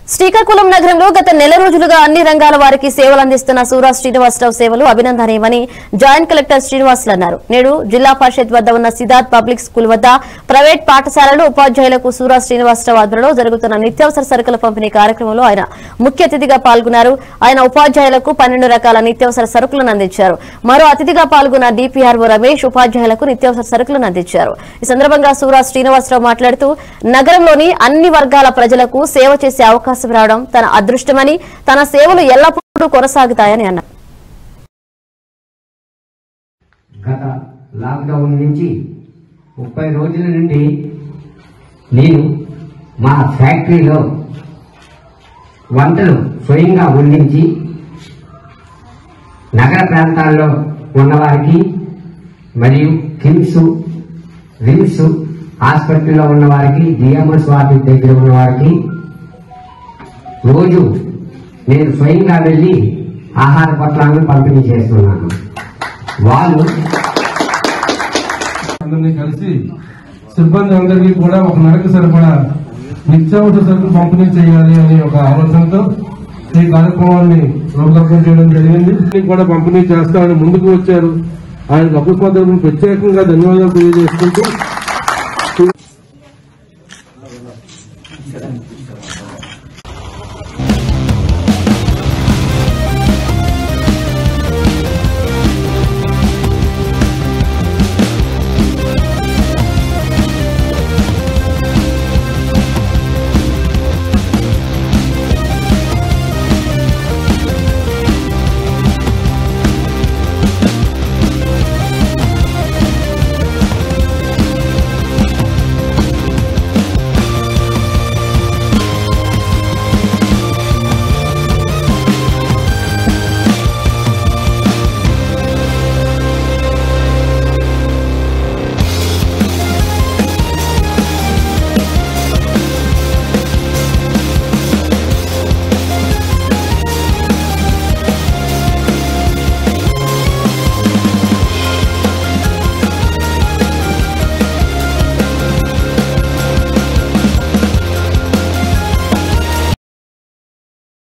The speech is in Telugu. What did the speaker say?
శ్రీకాకుళం నగరంలో గత నెల రోజులుగా అన్ని రంగాల వారికి సేవలు అందిస్తున్న సూరా శ్రీనివాసరావు సేవలు అభినందనీయమని జాయింట్ కలెక్టర్ శ్రీనివాసులు అన్నారు నేడు జిల్లా పరిషత్ వద్ద ఉన్న సిద్ధార్థ్ పబ్లిక్ స్కూల్ వద్ద ప్రైవేట్ పాఠశాలలు ఉపాధ్యాయులకు సూరా శ్రీనివాసరావు ఆధ్వర్యంలో జరుగుతున్న నిత్యావసర సరుకుల పంపిణీ కార్యక్రమంలో ఆయన ముఖ్య అతిథిగా పాల్గొన్నారు ఆయన ఉపాధ్యాయులకు పన్నెండు రకాల నిత్యావసర సరుకులను అందించారు మరో అతిథిగా పాల్గొన్న డిపిఆర్ఓ రమేష్ ఉపాధ్యాయులకు నిత్యావసర సరుకులను అందించారు ఈ సందర్భంగా సూరా శ్రీనివాసరావు మాట్లాడుతూ నగరంలోని అన్ని వర్గాల ప్రజలకు సేవ చేసే అవకాశం రావడం తన అదృష్టమని తన సేవలు ఎల్లప్పుడూ కొనసాగుతాయని అన్నారు గత లాక్డౌన్ నుంచి ముప్పై రోజుల నుండి నేను మా ఫ్యాక్టరీలో వంటలు స్వయంగా వండించి నగర ప్రాంతాల్లో ఉన్నవారికి మరియు కిమ్స్ రిమ్స్ హాస్పిటల్లో ఉన్నవారికి డిఎంఎస్ వార్డు దగ్గర ఉన్నవారికి రోజు నేను స్వయంగా వెళ్ళి ఆహార పట్లను పంపిణీ చేస్తున్నాను వాళ్ళు అందరినీ కలిసి సిబ్బంది అందరికీ కూడా ఒక నెలకు సరిపడా నిత్యావసర సరుకులు పంపిణీ చేయాలి అనే ఒక ఆలోచనతో ఈ కార్యక్రమాన్ని రూపకల్పన చేయడం జరిగింది ఇది కూడా పంపిణీ చేస్తామని ముందుకు వచ్చారు ఆయనకు అకస్మాత్ ప్రత్యేకంగా ధన్యవాదాలు తెలియజేసుకుంటూ